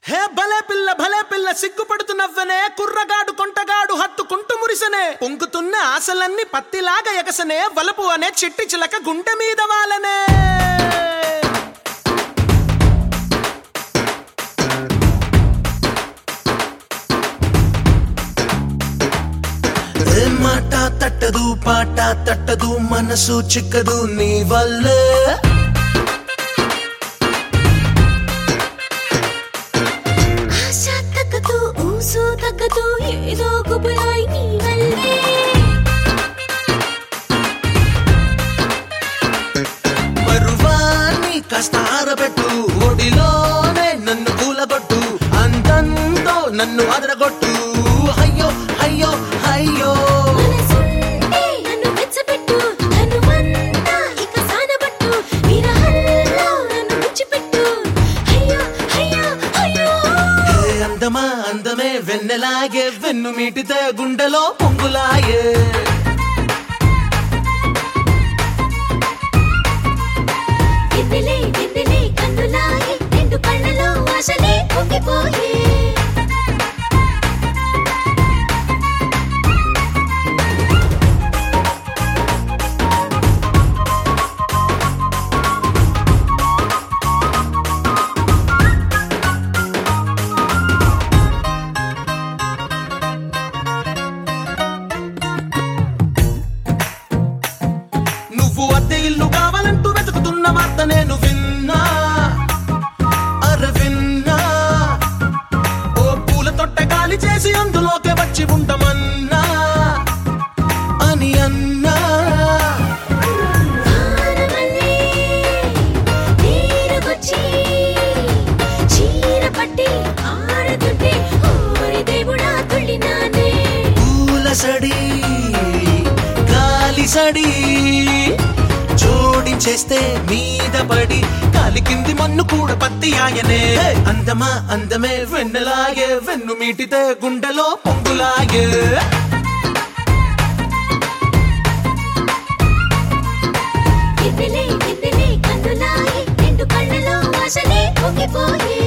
హే భలే పిల్ల భలే పిల్ల సిగ్గుపడుతున్నవ్వనే కుర్రగాడు కొంటగాడు హత్తుకుంటూ మురిసనే పొంగుతున్న ఆశలన్నీ పత్తిలాగా ఎగసనే వలపు అనే చిట్టి చిలక గుండె మీద వాలనే ఏ మాట తట్టదు పాట తట్టదు మనసు చిక్కదు నీ వల్లే ఆశ తగ్గదు ఊసు తగ్గదు ఏదో గుబులాయి నీ వల్లే పరువాన్ని కాస్త ఆరబెట్టు ఒడిలోనే నన్ను కూలగొట్టు అంతంతో నన్ను అదరగొట్టు అయ్యో అయ్యో అయ్యో మనసుంటే నన్ను మెచ్చపెట్టు నన్ను మంతా ఇక సానబట్టు విరహంలో నన్ను ముచ్చిపెట్టు అయ్యో అయ్యో అయ్యో ఏ అందమా అందమే వెన్నెలాగే వెన్ను మీటితే గుండెలో పొంగులాయే వెన్నెలే వెన్నెలే కన్నులాయి రెండు కళ్ళలో ఆశలే పొంగిపోయే నువ్వు అద్దె ఇల్లు కావాలంటూ వెతుకుతున్న వార్త నేను విన్నా అర విన్నా ఓ పూల తొట్ట గాలి చేసి అందులోకే వచ్చి ఉండమన్నా అని అన్నా వానమల్లే నీరుకొచ్చి చీర పట్టి ఆడుతుంటే ఓరి దేవుడా తుళ్ళినానే పూల సడి గాలి సడి జోడించేస్తే మీద పడి కాలి కింది మన్ను కూడా పత్తి ఆయనే అందమా అందమే వెన్నెలాగే వెన్ను మీటితే గుండెలో పొంగులాగే వెన్నెలే వెన్నెలే కన్నులాయి రెండు కళ్ళలో ఆశలే పొంగిపోయే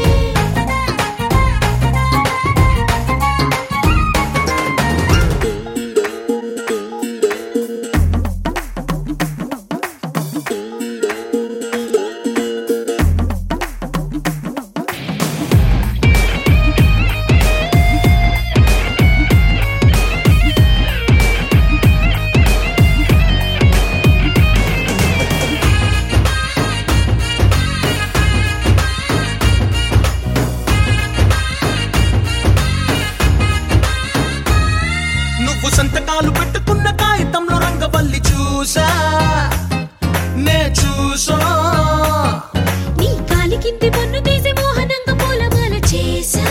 నువ్వు సంతకాలు పెట్టుకున్న కాగితంలో రంగవల్లి చూసా నే చూసా నీ కాలి కింది పన్ను తీసి మోహనంగా పూలమాల చేసా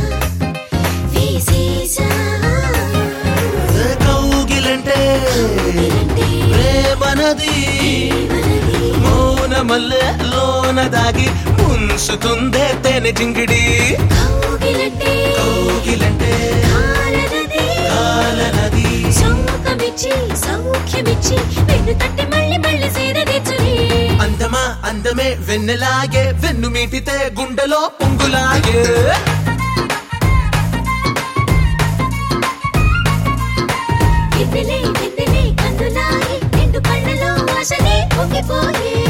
వేసేసా ఏ కౌగిలంటే ఇలాంటి ప్రేమనది మనది మౌనమల్లె లోన దాగి ముంచుతుందే తేనె జింగిడి కౌగిలంటే కౌగిలంటే కాలనది కాలనది సౌఖమిచ్చి సౌఖ్యమిచ్చి వెన్ను తట్టి మళ్ళీ మళ్ళీ సేద తెచ్చుని అందమా అందమే వెన్నెలాగే వెన్ను మీటితే గుండెలో పొంగులాగే వెన్నెలే వెన్నెలే కన్నులాయి రెండు కళ్ళలో ఆశలే పొంగిపోయే